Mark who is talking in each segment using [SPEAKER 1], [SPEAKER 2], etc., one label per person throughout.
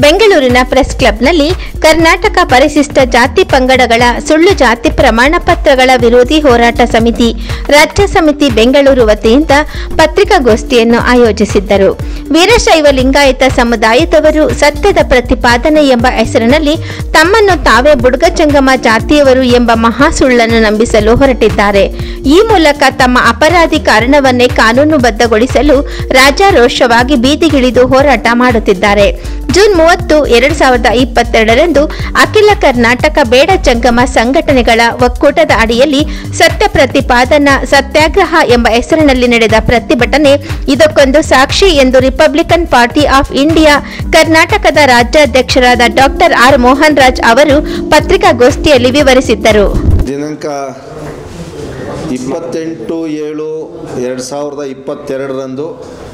[SPEAKER 1] ಬೆಂಗಳೂರಿನ ಪ್ರೆಸ್ ಕ್ಲಬ್ನಲ್ಲಿ ಕರ್ನಾಟಕ ಪರಿಶಿಷ್ಟ ಜಾತಿ ಪಂಗಡಗಳ ಸುಳ್ಳು ಜಾತಿ ಪ್ರಮಾಣ ಪತ್ರಗಳ ವಿರೋಧಿ ಹೋರಾಟ ಸಮಿತಿ ರಾಜ್ಯ ಸಮಿತಿ ಬೆಂಗಳೂರು ವತಿಯಿಂದ ಪತ್ರಿಕಾಗೋಷ್ಠಿಯನ್ನು ಆಯೋಜಿಸಿದ್ದರು ವೀರಶೈವ ಲಿಂಗಾಯತ ಸಮುದಾಯದವರು ಸತ್ಯದ ಪ್ರತಿಪಾದನೆ ಎಂಬ ಹೆಸರಿನಲ್ಲಿ ತಮ್ಮನ್ನು ತಾವೇ ಬುಡ್ಗಜಂಗಮ ಜಾತಿಯವರು ಎಂಬ ಮಹಾ ಸುಳ್ಳನ್ನು ನಂಬಿಸಲು ಹೊರಟಿದ್ದಾರೆ ಈ ಮೂಲಕ ತಮ್ಮ ಅಪರಾಧಿ ಕಾರಣವನ್ನೇ ಕಾನೂನುಬದ್ಧಗೊಳಿಸಲು ರಾಜಾರೋಷವಾಗಿ ಬೀದಿಗಿಳಿದು ಹೋರಾಟ ಮಾಡುತ್ತಿದ್ದಾರೆ ಜೂನ್ ಮೂವತ್ತು ಎರಡು ಸಾವಿರದ ಇಪ್ಪತ್ತೆರಡರಂದು ಅಖಿಲ ಕರ್ನಾಟಕ ಬೇಡ ಜಂಗಮ ಸಂಘಟನೆಗಳ ಒಕ್ಕೂಟದ ಅಡಿಯಲ್ಲಿ ಸತ್ಯ ಪ್ರತಿಪಾದನಾ ಸತ್ಯಾಗ್ರಹ ಎಂಬ ಹೆಸರಿನಲ್ಲಿ ನಡೆದ ಪ್ರತಿಭಟನೆ ಇದಕ್ಕೊಂದು ಸಾಕ್ಷಿ ಎಂದು ರಿಪಬ್ಲಿಕನ್ ಪಾರ್ಟಿ ಆಫ್ ಇಂಡಿಯಾ ಕರ್ನಾಟಕದ ರಾಜ್ಯಾಧ್ಯಕ್ಷರಾದ ಡಾಕ್ಟರ್ ಆರ್ ಮೋಹನ್ ರಾಜ್ ಅವರು ಪತ್ರಿಕಾಗೋಷ್ಠಿಯಲ್ಲಿ ವಿವರಿಸಿದ್ದರು
[SPEAKER 2] ದಿನಾಂಕ ಇಪ್ಪತ್ತೆಂಟು ಏಳು ಎರಡು ಸಾವಿರದ ಇಪ್ಪತ್ತೆರಡರಂದು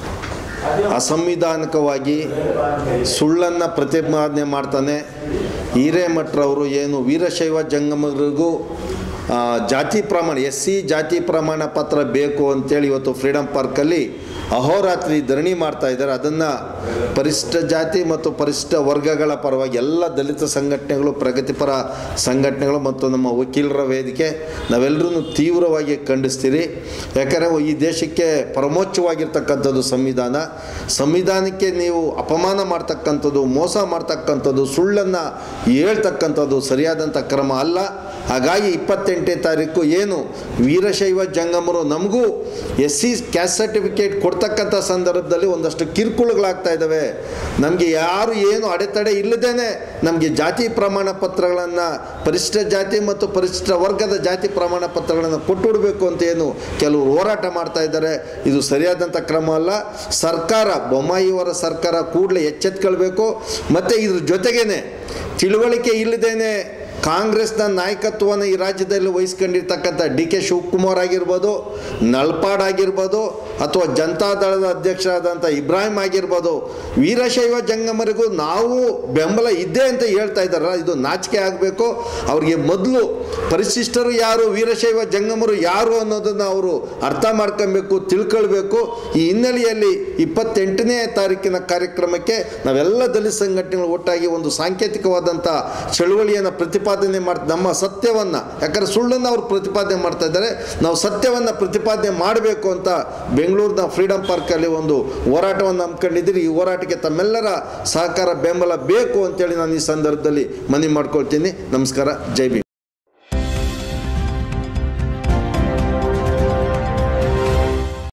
[SPEAKER 2] ಅಸಂವಿಧಾನಿಕವಾಗಿ ಸುಳ್ಳನ್ನು ಪ್ರತಿಪಾದನೆ ಮಾಡ್ತಾನೆ ಹಿರೇಮಠರವರು ಏನು ವೀರಶೈವ ಜಂಗಮರಿಗೂ ಆ, ಜಾತಿ ಪ್ರಮಾಣ ಎಸ್ ಸಿ ಜಾತಿ ಪ್ರಮಾಣ ಪತ್ರ ಬೇಕು ಅಂತೇಳಿ ಇವತ್ತು ಫ್ರೀಡಮ್ ಪಾರ್ಕಲ್ಲಿ ಅಹೋರಾತ್ರಿ ಧರಣಿ ಮಾಡ್ತಾ ಇದ್ದಾರೆ ಅದನ್ನು ಪರಿಶಿಷ್ಟ ಜಾತಿ ಮತ್ತು ಪರಿಶಿಷ್ಟ ವರ್ಗಗಳ ಪರವಾಗಿ ಎಲ್ಲ ದಲಿತ ಸಂಘಟನೆಗಳು ಪ್ರಗತಿಪರ ಸಂಘಟನೆಗಳು ಮತ್ತು ನಮ್ಮ ವಕೀಲರ ವೇದಿಕೆ ನಾವೆಲ್ಲರೂ ತೀವ್ರವಾಗಿ ಖಂಡಿಸ್ತೀರಿ ಯಾಕಂದರೆ ಈ ದೇಶಕ್ಕೆ ಪರಮೋಚ್ಚವಾಗಿರ್ತಕ್ಕಂಥದ್ದು ಸಂವಿಧಾನ ಸಂವಿಧಾನಕ್ಕೆ ನೀವು ಅಪಮಾನ ಮಾಡ್ತಕ್ಕಂಥದ್ದು ಮೋಸ ಮಾಡ್ತಕ್ಕಂಥದ್ದು ಸುಳ್ಳನ್ನು ಹೇಳ್ತಕ್ಕಂಥದ್ದು ಸರಿಯಾದಂಥ ಕ್ರಮ ಅಲ್ಲ ಹಾಗಾಗಿ ಇಪ್ಪತ್ತೆಂಟನೇ ತಾರೀಕು ಏನು ವೀರಶೈವ ಜಂಗಮರು ನಮಗೂ ಎಸ್ ಸಿ ಕ್ಯಾಸ್ಟ್ ಸರ್ಟಿಫಿಕೇಟ್ ಕೊಡ್ತಕ್ಕಂಥ ಸಂದರ್ಭದಲ್ಲಿ ಒಂದಷ್ಟು ಕಿರುಕುಳಗಳಾಗ್ತಾ ಇದ್ದಾವೆ ನಮಗೆ ಯಾರು ಏನು ಅಡೆತಡೆ ಇಲ್ಲದೇನೆ ನಮಗೆ ಜಾತಿ ಪ್ರಮಾಣ ಪತ್ರಗಳನ್ನು ಪರಿಶಿಷ್ಟ ಜಾತಿ ಮತ್ತು ಪರಿಶಿಷ್ಟ ವರ್ಗದ ಜಾತಿ ಪ್ರಮಾಣ ಪತ್ರಗಳನ್ನು ಕೊಟ್ಟುಬಿಡಬೇಕು ಅಂತ ಏನು ಕೆಲವರು ಹೋರಾಟ ಮಾಡ್ತಾ ಇದ್ದಾರೆ ಇದು ಸರಿಯಾದಂಥ ಕ್ರಮ ಅಲ್ಲ ಸರ್ಕಾರ ಬೊಮ್ಮಾಯಿಯವರ ಸರ್ಕಾರ ಕೂಡಲೇ ಎಚ್ಚೆತ್ಕೊಳ್ಬೇಕು ಮತ್ತು ಇದ್ರ ಜೊತೆಗೇನೆ ತಿಳುವಳಿಕೆ ಇಲ್ಲದೇನೆ ಕಾಂಗ್ರೆಸ್ನ ನಾಯಕತ್ವವನ್ನು ಈ ರಾಜ್ಯದಲ್ಲಿ ವಹಿಸ್ಕೊಂಡಿರ್ತಕ್ಕಂಥ ಡಿ ಕೆ ಶಿವಕುಮಾರ್ ಆಗಿರ್ಬೋದು ನಳ್ಪಾಡ್ ಆಗಿರ್ಬೋದು ಅಥವಾ ಜನತಾದಳದ ಅಧ್ಯಕ್ಷರಾದಂಥ ಇಬ್ರಾಹಿಂ ಆಗಿರ್ಬೋದು ವೀರಶೈವ ಜಂಗಮರಿಗೂ ನಾವು ಬೆಂಬಲ ಇದ್ದೇ ಅಂತ ಹೇಳ್ತಾ ಇದ್ದಾರಲ್ಲ ಇದು ನಾಚಿಕೆ ಆಗಬೇಕು ಅವ್ರಿಗೆ ಮೊದಲು ಪರಿಶಿಷ್ಟರು ಯಾರು ವೀರಶೈವ ಜಂಗಮರು ಯಾರು ಅನ್ನೋದನ್ನು ಅವರು ಅರ್ಥ ಮಾಡ್ಕೊಬೇಕು ತಿಳ್ಕೊಳ್ಬೇಕು ಈ ಹಿನ್ನೆಲೆಯಲ್ಲಿ ಇಪ್ಪತ್ತೆಂಟನೇ ತಾರೀಕಿನ ಕಾರ್ಯಕ್ರಮಕ್ಕೆ ನಾವೆಲ್ಲ ದಲಿತ ಸಂಘಟನೆಗಳು ಒಟ್ಟಾಗಿ ಒಂದು ಸಾಂಕೇತಿಕವಾದಂಥ ಚಳುವಳಿಯನ್ನು ಪ್ರತಿಪಾದನೆ ಮಾಡ್ ನಮ್ಮ ಸತ್ಯವನ್ನು ಯಾಕಂದರೆ ಸುಳ್ಳನ್ನು ಅವರು ಪ್ರತಿಪಾದನೆ ಮಾಡ್ತಾ ಇದ್ದಾರೆ ನಾವು ಸತ್ಯವನ್ನು ಪ್ರತಿಪಾದನೆ ಮಾಡಬೇಕು ಅಂತ ಬೆಂಗಳೂರಿನ ಫ್ರೀಡಮ್ ಪಾರ್ಕಲ್ಲಿ ಒಂದು ಹೋರಾಟವನ್ನು ಹಮ್ಮಿಕೊಂಡಿದ್ದೀರಿ ಈ ಹೋರಾಟಕ್ಕೆ ತಮ್ಮೆಲ್ಲರ ಸಹಕಾರ ಬೆಂಬಲ ಬೇಕು ಅಂತೇಳಿ ನಾನು ಈ ಸಂದರ್ಭದಲ್ಲಿ ಮನವಿ ಮಾಡ್ಕೊಳ್ತೀನಿ ನಮಸ್ಕಾರ ಜೈ ಭೀಮ್